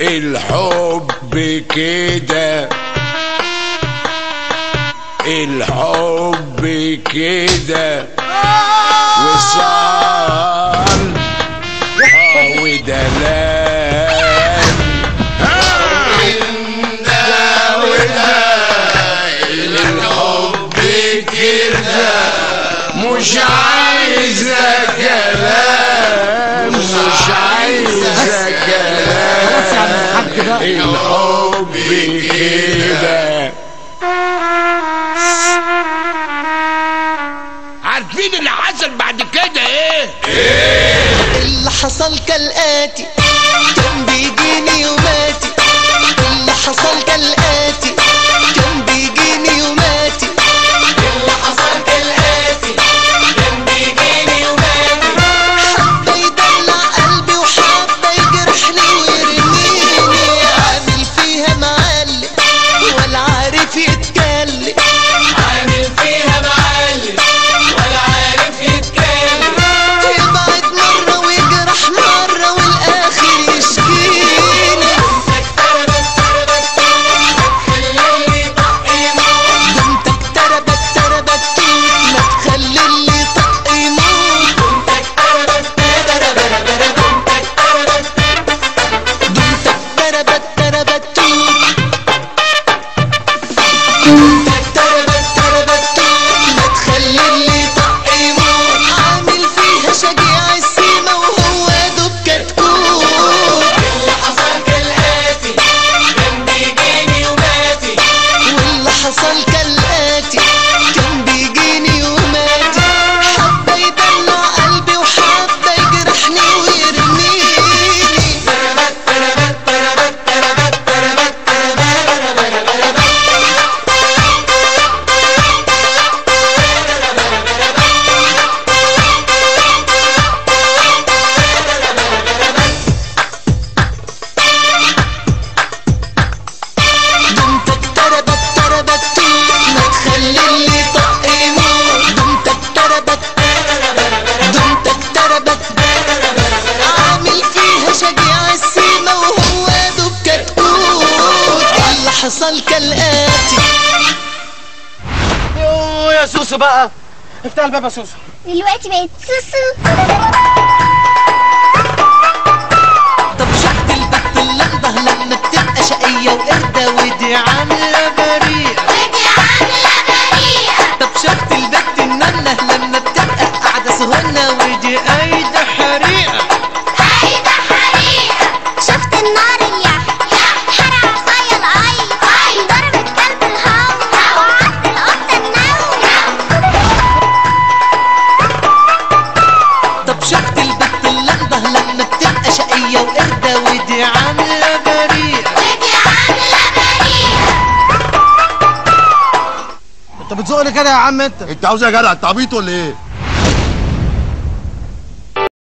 الحب كده الحب كده وصال اه ودلال الحب كده مش عايزة كلام مش عايزة كلام الحب كده عارفين اللي حصل بعد كده ايه؟ اللي حصل كالآتي كان بيجيني يوماتي اللي حصل كالآتي كان بيجيني يوماتي اللي حصل كالآتي كان بيجيني يوماتي حبة يدلع قلبي وحبة يجرحني ويرميني عامل فيها معلم ولا عارف يتكلم عامل فيها معلم ولا عارف يتكلم يبعد مرة ويجرح مرة والآخر يشكيني بنتك تربت تربت ما تخلي اللي طق يموت بنتك تربت تربت بنتك تربت تربت ما تخلي اللي طق يموت عامل فيها شجيع السيما وهو دوب كتكوت اللي حصل كالآتي كان بيجيني وماتي واللي حصل كالآتي كان بيجيني يوماتي حبة يدلع قلبي وحبة يجرحني ويرميني بنتك تربت تربت ما تخلي اللي طق يموت بنتك تربت بنتك تربت عامل فيها شجيع السيما وهو دوب كتكوت اللي حصل كالآتي يوه يا سوسو بقى افتح الباب يا سوسو دلوقتي بقت سوسو طب شحت البت اللمبة لما بتبقى شقية وقردة ودي عاملة بريئة ودي عاملة بريئة طب شفت البت النملة لما بتبقى قاعدة سهنة ودي قايدة حريقة عايدة حريقة شفت النار اليح يح حرق عصايا القي قي ضربت كلب الهو وعدت القطة النوم طب شفت البت اللمبة لما بتبقى شقية وقردة ودي عاملة بريئة ودي عاملة بريئة انت بتزقني كده يا عم انت انت عاوز إيه يا جدع انت عبيط ولا ايه